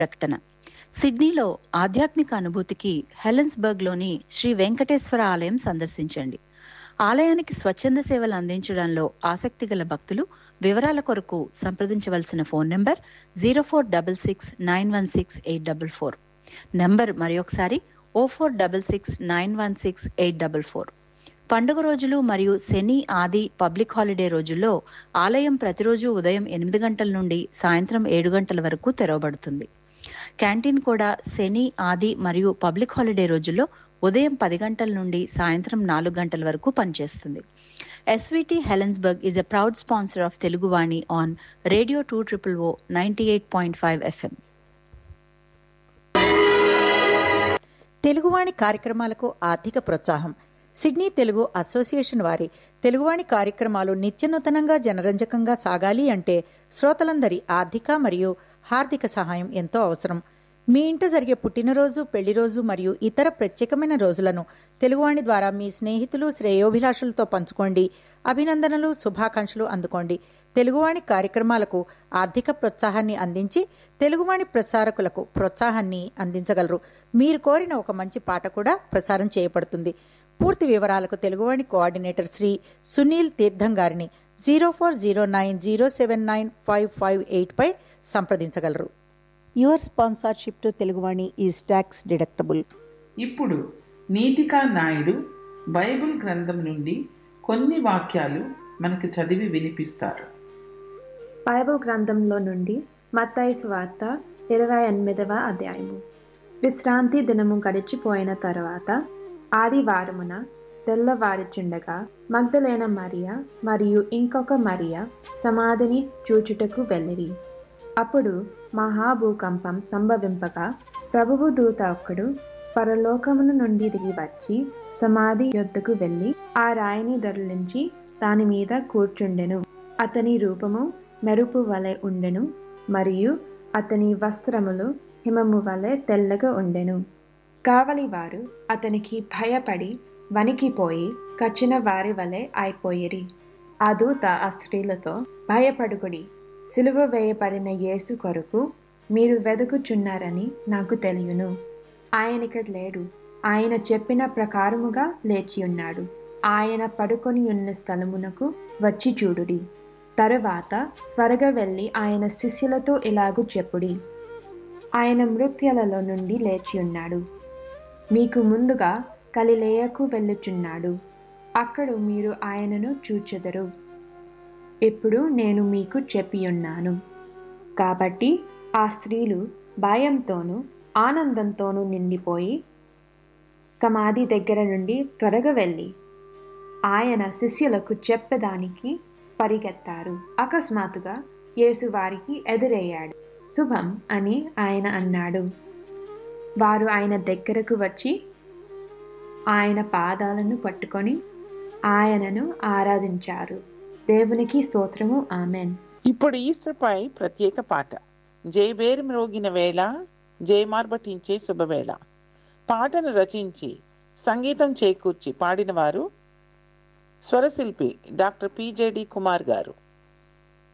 ప్రకటన సిడ్నీలో ఆధ్యాత్మిక అనుభూతికి హెలెన్స్బర్గ్లోని శ్రీ వెంకటేశ్వర ఆలయం సందర్శించండి ఆలయానికి స్వచ్ఛంద సేవలు అందించడంలో ఆసక్తి గల భక్తులు వివరాల కొరకు సంప్రదించవలసిన phone number zero four double six nine one six eight double four number మరొకసారి O four double six nine one six eight double four పండుగ రోజులు మరియు శని ఆది పబ్లిక్ హాలిడే రోజుల్లో ఆలయం ప్రతిరోజు ఉదయం ఎనిమిది గంటల నుండి సాయంత్రం ఏడు గంటల వరకు తెరవబడుతుంది క్యాంటీన్ కూడా శని ఆది మరియు పబ్లిక్ హాలిడే రోజుల్లో ఉదయం పది గంటల నుండి సాయంత్రం నాలుగు గంటల వరకు పనిచేస్తుంది SVT Helensburgh is a proud sponsor of Teluguvani on radio two triple O ninety eight point five FM Teluguvani కార్యక్రమాలకు ఆర్థిక ప్రోత్సాహం సిడ్నీ తెలుగు అసోసియేషన్ వారి తెలుగువాణి కార్యక్రమాలు నిత్యనూతనంగా జనరంజకంగా సాగాలి అంటే శ్రోతలందరి ఆర్థిక మరియు హార్దిక సహాయం ఎంతో అవసరం మీ ఇంట జరిగే పుట్టినరోజు పెళ్లిరోజు మరియు ఇతర ప్రత్యేకమైన రోజులను తెలుగువాణి ద్వారా మీ స్నేహితులు శ్రేయోభిలాషులతో పంచుకోండి అభినందనలు శుభాకాంక్షలు అందుకోండి తెలుగువాణి కార్యక్రమాలకు ఆర్థిక ప్రోత్సాహాన్ని అందించి తెలుగువాణి ప్రసారకులకు ప్రోత్సాహాన్ని అందించగలరు మీరు కోరిన ఒక మంచి పాట కూడా ప్రసారం చేయబడుతుంది పూర్తి వివరాలకు తెలుగువాణి కోఆర్డినేటర్ శ్రీ సునీల్ తీర్థం గారిని zero four zero nine zero seven nine five five eight పై సంప్రదించగలరు your sponsorship to Teluguvani is tax deductible ఇప్పుడు నీతికా నాయుడు బైబిల్ గ్రంథం నుండి కొన్ని వాక్యాలు మనకు చదివి వినిపిస్తారు బైబిల్ గ్రంథంలో నుండి మత్తయి వార్త ఇరవై ఎనిమిదవ అధ్యాయము విశ్రాంతి దినము గడిచిపోయిన తర్వాత ఆదివారమున తెల్లవారుచుండగా మగ్ధలేన మరియ మరియు ఇంకొక మరియ సమాధిని చూచుటకు వెళ్ళిరి అప్పుడు మహాభూకంపం సంభవింపగా ప్రభువు దూత ఒక్కడు పరలోకమును నుండి దిగి వచ్చి సమాధి యొద్దకు వెళ్ళి ఆ రాయిని దొరలించి దాని మీద కూర్చుండెను అతని రూపము మెరుపు వలె ఉండెను మరియు అతని వస్త్రములు హిమము వలె తెల్లగా ఉండెను కావలివారు అతనికి భయపడి వణికిపోయి కచ్చిన వారి వలె అయిపోయిరి ఆ దూత ఆ స్త్రీలతో భయపడుకుడి సిలువ వేయబడిన యేసు కొరకు మీరు వెదుకుచున్నారని నాకు తెలియను ఆయనక లేడు ఆయన చెప్పిన ప్రకారముగా లేచి ఉన్నాడు ఆయన పడుకొని ఉన్న స్థలమునకు వచ్చి చూడుడి తరువాత త్వరగా వెళ్ళి ఆయన శిష్యులతో ఇలాగూ చెప్పుడి ఆయన మృత్యులలో నుండి లేచి ఉన్నాడు మీకు ముందుగా కలిలేయకు వెళ్ళుచున్నాడు అక్కడ మీరు ఆయనను చూచెదరు ఇప్పుడు నేను మీకు చెప్పియున్నాను కాబట్టి ఆ స్త్రీలు భయంతోనూ ఆనందంతోనూ నిండిపోయి సమాధి దగ్గర నుండి త్వరగా వెళ్ళి ఆయన శిష్యులకు చెప్పడానికి పరిగెత్తారు అకస్మాత్తుగా యేసు వారికి ఎదురయ్యాడు శుభం అని ఆయన అన్నాడు వారు ఆయన దగ్గరకు వచ్చి ఆయన పాదాలను పట్టుకొని ఆయనను ఆరాధించారు దేవునికి స్తోత్రము ఆమెన్ ఇప్పుడు ఈస్టర్ పై ప్రత్యేక పాట జయబేరి మ్రోగిన వేళ జయమార్బటించే శుభవేళ పాటను రచించి సంగీతం చేకూర్చి పాడిన వారు స్వరశిల్పి డాక్టర్ పిజేడి కుమార్ గారు